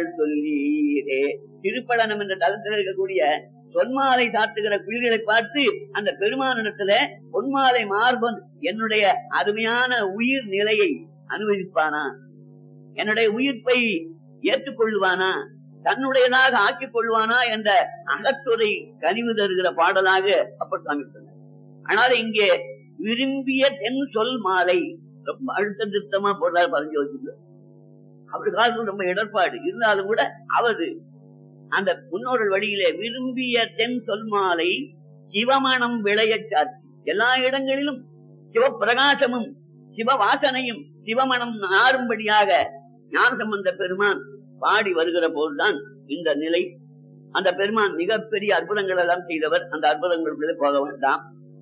சொல்லீரே திருப்பழனம் என்ற தளத்தில் இருக்கக்கூடிய பொன்மாலை சாத்துகிற குயில்களை பார்த்து அந்த பெருமானிடத்துல பொன்மாலை மார்பன் என்னுடைய அருமையான உயிர் நிலையை அனுபவிப்பானா என்னுடைய உயிர்ப்பை ஏற்றுக்கொள்வானா தன்னுடையதாக ஆக்கிக் கொள்வானா என்ற அகத்துறை கனிவு தருகிற பாடலாக அப்பர் சாமி சொன்னார் ஆனால் இங்கே விரும்பிய தென் சொல் மாலை ரொம்ப அழுத்த திருத்தமா போடுறாரு பறஞ்சு வச்சுட்டு அவர் காலத்துல ரொம்ப இடர்பாடு இருந்தாலும் கூட அவரு அந்த முன்னோர்கள் வழியிலே விரும்பிய தென் சொல் மாலை சிவமணம் விளைய சாத்தி எல்லா இடங்களிலும் சிவப்பிரகாசமும் சிவ வாசனையும் சிவமணம் நாரும்படியாக ஞானசம்பந்த பெருமான் பாடி வருகிற போதுதான் இந்த நிலை அந்த பெருமான் மிகப்பெரிய அற்புதங்கள் எல்லாம் செய்தவர் அந்த அற்புதங்களுக்குள்ளே போக வேண்டாம்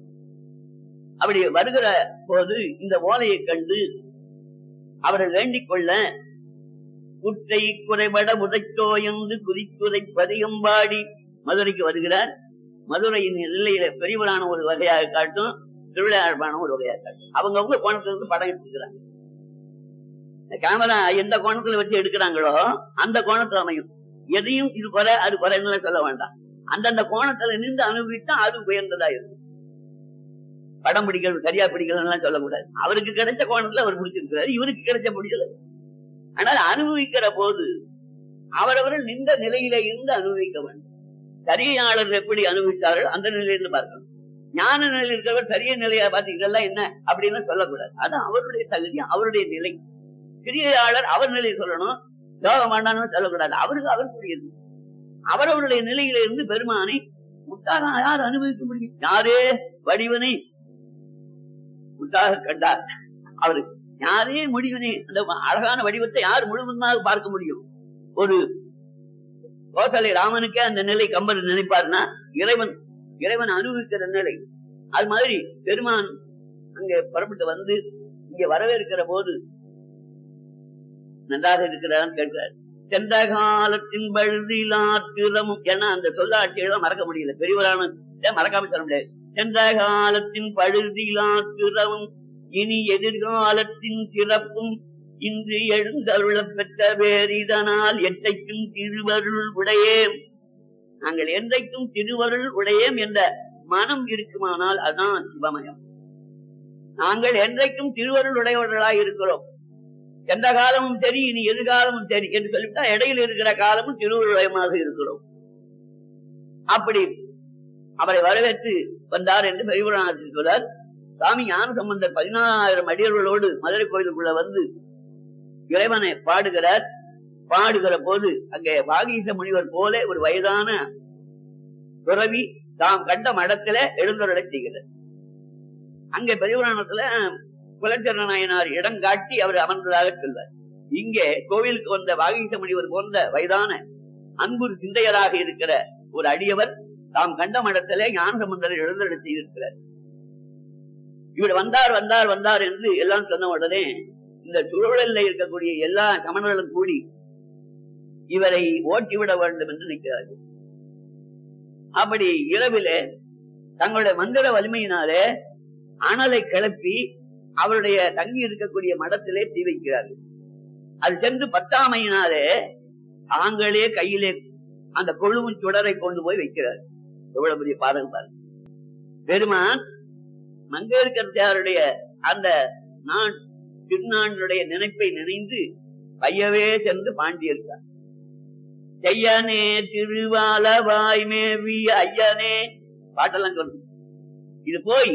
அப்படி வருகிற போது இந்த ஓலையை கண்டு அவரை வேண்டிக் கொள்ள குற்றை குறைபட உதைத்தோயந்து குதிக்குதை பதியம்பாடி மதுரைக்கு வருகிறார் மதுரையின் எல்லையில பெரியவரான ஒரு வகையாக காட்டும் திருவிளையாழ்பான ஒரு வகையாக காட்டும் அவங்க அவங்க கோணத்துல இருந்து படம் எடுத்துக்கிறாங்க இந்த கேமரா எந்த கோணத்துல வச்சு எடுக்கிறாங்களோ அந்த கோணத்துல அமையும் எதையும் இது குறை அது குறைன்னு சொல்ல வேண்டாம் அந்தந்த கோணத்துல நின்று அனுபவித்தா அது உயர்ந்ததா இருக்கும் படம் பிடிக்கிறது சரியா பிடிக்கலன்னு சொல்லக்கூடாது அவருக்கு கிடைச்ச கோணத்துல அவர் பிடிச்சிருக்கிறாரு இவருக்கு கிடைச்ச பிடிக்கல ஆனால் அனுபவிக்கிற போது அவரவர்கள் நின்ற நிலையில இருந்து அனுபவிக்க வேண்டும் சரியாளர் எப்படி அனுபவித்தார்கள் அந்த நிலையிலிருந்து பார்க்கணும் ஞான நிலையில் இருக்கிறவர் சரிய நிலையா பார்த்து இதெல்லாம் என்ன அப்படின்னு சொல்லக்கூடாது அது அவருடைய தகுதி அவருடைய நிலை கிரியாளர் அவர் நிலையை சொல்லணும் யோகம் வேண்டாம்னு சொல்லக்கூடாது அவருக்கு அவருடையது அவரவருடைய நிலையில இருந்து பெருமானை முத்தாக யார் அனுபவிக்க முடியும் யாரே வடிவனை முத்தாக கண்டார் அவரு யாரே முடிவனே அந்த அழகான வடிவத்தை யார் முழுவதுமாக பார்க்க முடியும் ஒரு கோசலை ராமனுக்கே அந்த நிலை கம்பர் நினைப்பார்னா இறைவன் இறைவன் அனுபவிக்கிற நிலை அது மாதிரி பெருமான் அங்கே புறப்பட்டு வந்து இங்க வரவேற்கிற போது நன்றாக இருக்கிறான்னு கேட்கிறார் சென்ற காலத்தின் பழுதிலாத்திரமும் ஏன்னா அந்த சொல்லாட்சியெல்லாம் மறக்க முடியல பெரியவரான மறக்காம சொல்ல முடியாது சென்ற காலத்தின் பழுதிலாத்திரமும் இனி எதிர்காலத்தின் சிறப்பும் இன்று எழுந்தருள பெற்ற வேறிதனால் எட்டைக்கும் திருவருள் உடையேம் நாங்கள் என்றைக்கும் திருவருள் உடையேம் என்ற மனம் இருக்குமானால் அதான் சிவமயம் நாங்கள் என்றைக்கும் திருவருள் உடையவர்களாய் இருக்கிறோம் எந்த காலமும் சரி இனி எதிர்காலமும் சரி என்று சொல்லிவிட்டா இடையில் இருக்கிற காலமும் திருவுருளயமாக இருக்கிறோம் அப்படி அவரை வரவேற்று வந்தார் என்று பெரியபுராணத்தில் சொல்றார் சாமி ஞான சம்பந்தர் பதினாயிரம் அடியர்களோடு மதுரை கோயிலுக்குள்ள வந்து இறைவனை பாடுகிறார் பாடுகிற போது அங்கே வாகீச முனிவர் போல ஒரு வயதான துறவி தாம் கண்ட மடத்துல எழுந்தருளை செய்கிறார் அங்கே பெரியபுராணத்துல குலச்சரண நாயனார் இடம் காட்டி அவர் அமர்ந்ததாக சொல்வார் இங்கே கோவிலுக்கு வந்த வாகீச முனிவர் போன்ற வயதான அன்பு சிந்தையராக இருக்கிற ஒரு அடியவர் தாம் கண்ட மடத்திலே ஞானசம்பந்தரை எழுந்தருளை செய்திருக்கிறார் இவர் வந்தார் வந்தார் வந்தார் என்று எல்லாம் சொன்ன உடனே இந்த சுழலில் இருக்கக்கூடிய எல்லா சமணர்களும் கூடி இவரை ஓட்டிவிட வேண்டும் என்று நிற்கிறார்கள் அப்படி இரவிலே தங்களுடைய மந்திர வலிமையினாலே அனலை கிளப்பி அவருடைய தங்கி இருக்கக்கூடிய மடத்திலே தீ வைக்கிறார்கள் அது சென்று பத்தாமையினாலே தாங்களே கையிலே அந்த கொழுவும் சுடரை கொண்டு போய் வைக்கிறார் எவ்வளவு பெரிய பாதகம் பாருங்க பெருமான் மங்கேற்கருடைய அந்த நான் திருநானுடைய நினைப்பை நினைந்து பையவே சென்று பாண்டியிருக்கார் செய்யனே திருவாலவாய் மேவிய ஐயனே பாட்டெல்லாம் சொல்லு இது போய்